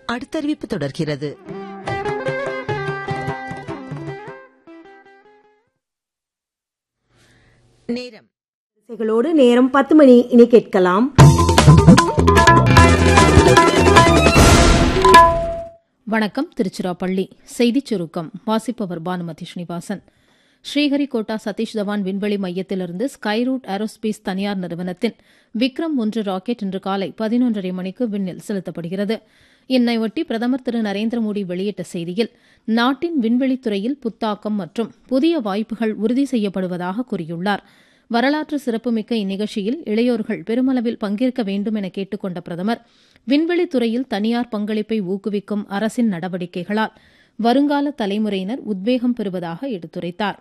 அடுத்த அறிவிப்பு தொடர்கிறது நேரம் இசைகளோடு நேரம் பத்து மணி இனி கேட்கலாம் வணக்கம் திருச்சிராப்பள்ளி செய்திச் சுருக்கம் வாசிப்பவர் பானுமதி ஸ்ரீனிவாசன் ஸ்ரீஹரிகோட்டா சதீஷ் தவான் விண்வெளி மையத்திலிருந்து ஸ்கைரூட் ஏரோஸ்பேஸ் தனியார் நிறுவனத்தின் விக்ரம் ஒன்று ராக்கெட் இன்று காலை பதினொன்றரை மணிக்கு விண்ணில் செலுத்தப்படுகிறது இந்னையொட்டி பிரதமர் திரு நரேந்திர மோடி வெளியிட்ட செய்தியில் நாட்டின் விண்வெளித்துறையில் புத்தாக்கம் மற்றும் புதிய வாய்ப்புகள் உறுதி செய்யப்படுவதாக கூறியுள்ளார் வரலாற்று சிறப்புமிக்க இந்நிகழ்ச்சியில் இளையோர்கள் பெருமளவில் பங்கேற்க வேண்டும் என கேட்டுக் கொண்ட பிரதமர் விண்வெளித்துறையில் தனியார் பங்களிப்பை ஊக்குவிக்கும் அரசின் நடவடிக்கைகளால் வருங்கால தலைமுறையினர் உத்வேகம் பெறுவதாக எடுத்துரைத்தார்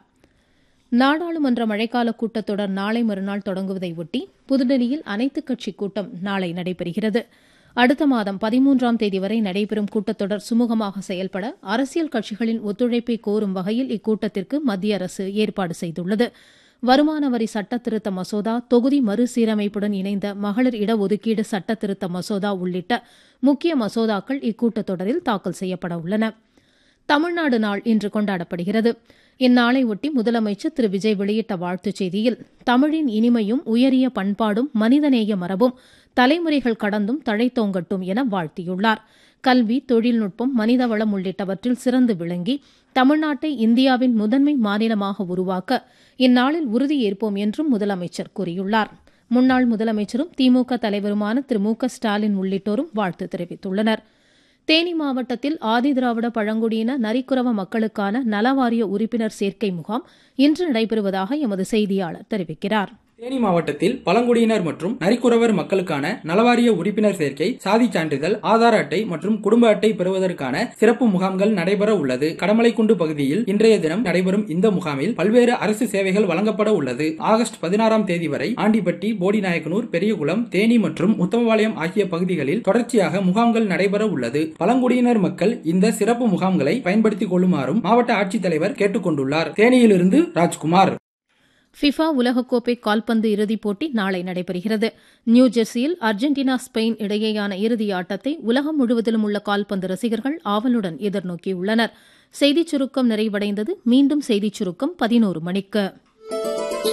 நாடாளுமன்ற மழைக்கால கூட்டத்தொடர் நாளை மறுநாள் தொடங்குவதை ஒட்டி புதுடெல்லியில் அனைத்துக் கட்சி கூட்டம் நாளை நடைபெறுகிறது அடுத்த மாதம் பதிமூன்றாம் தேதி வரை நடைபெறும் கூட்டத்தொடர் சுமூகமாக செயல்பட அரசியல் கட்சிகளின் ஒத்துழைப்பை கோரும் வகையில் இக்கூட்டத்திற்கு மத்திய அரசு ஏற்பாடு செய்துள்ளது வருமான வரி சட்ட திருத்த மசோதா தொகுதி மறுசீரமைப்புடன் இணைந்த மகளிர் இடஒதுக்கீடு சட்ட திருத்த மசோதா உள்ளிட்ட முக்கிய மசோதாக்கள் இக்கூட்டத்தொடரில் தாக்கல் செய்யப்பட உள்ளன தமிழ்நாடு நாள் இன்று கொண்டாடப்படுகிறது இந்நாளை ஒட்டி முதலமைச்சர் திரு விஜய் வெளியிட்ட வாழ்த்துச் செய்தியில் தமிழின் இனிமையும் உயரிய பண்பாடும் மனிதநேய மரபும் தலைமுறைகள் கடந்தும் தழைத்தோங்கட்டும் என வாழ்த்தியுள்ளார் கல்வி தொழில்நுட்பம் மனிதவளம் உள்ளிட்டவற்றில் சிறந்து விளங்கி தமிழ்நாட்டை இந்தியாவின் முதன்மை மாநிலமாக உருவாக்க இந்நாளில் உறுதியேற்போம் என்றும் முதலமைச்சர் கூறியுள்ளார் முன்னாள் முதலமைச்சரும் திமுக தலைவருமான திரு மு க ஸ்டாலின் உள்ளிட்டோரும் வாழ்த்து தெரிவித்துள்ளனா் தேனி மாவட்டத்தில் ஆதிதிராவிட பழங்குடியின நரிக்குறவ மக்களுக்கான நலவாரிய உறுப்பினர் சேர்க்கை முகாம் இன்று நடைபெறுவதாக எமது செய்தியாளர் தெரிவிக்கிறார் தேனி மாவட்டத்தில் பழங்குடியினர் மற்றும் நரிக்குறவர் மக்களுக்கான நலவாரிய உறுப்பினர் சேர்க்கை சாதி சான்றிதழ் ஆதார் அட்டை மற்றும் குடும்ப அட்டை பெறுவதற்கான சிறப்பு முகாம்கள் நடைபெற உள்ளது கடமலைக்குண்டு பகுதியில் இன்றைய தினம் நடைபெறும் இந்த முகாமில் பல்வேறு அரசு சேவைகள் வழங்கப்பட உள்ளது ஆகஸ்ட் பதினாறாம் தேதி வரை ஆண்டிப்பட்டி போடிநாயக்கனூர் பெரியகுளம் தேனி மற்றும் உத்தமபாளையம் ஆகிய பகுதிகளில் தொடர்ச்சியாக முகாம்கள் நடைபெற உள்ளது பழங்குடியினர் மக்கள் இந்த சிறப்பு முகாம்களை பயன்படுத்திக் கொள்ளுமாறும் மாவட்ட ஆட்சித்தலைவர் கேட்டுக் கொண்டுள்ளார் தேனியிலிருந்து ராஜ்குமார் ஃபிஃபா உலகக்கோப்பை கால்பந்து இறுதிப் போட்டி நாளை நடைபெறுகிறது நியூ ஜெர்சியில் அர்ஜென்டினா ஸ்பெயின் இடையேயான இறுதி ஆட்டத்தை உலகம் முழுவதிலும் உள்ள கால்பந்து ரசிகர்கள் ஆவலுடன் எதிர்நோக்கியுள்ளனர் செய்திச் சுருக்கம் நிறைவடைந்தது மீண்டும் செய்திச் சுருக்கம் பதினோரு மணிக்கு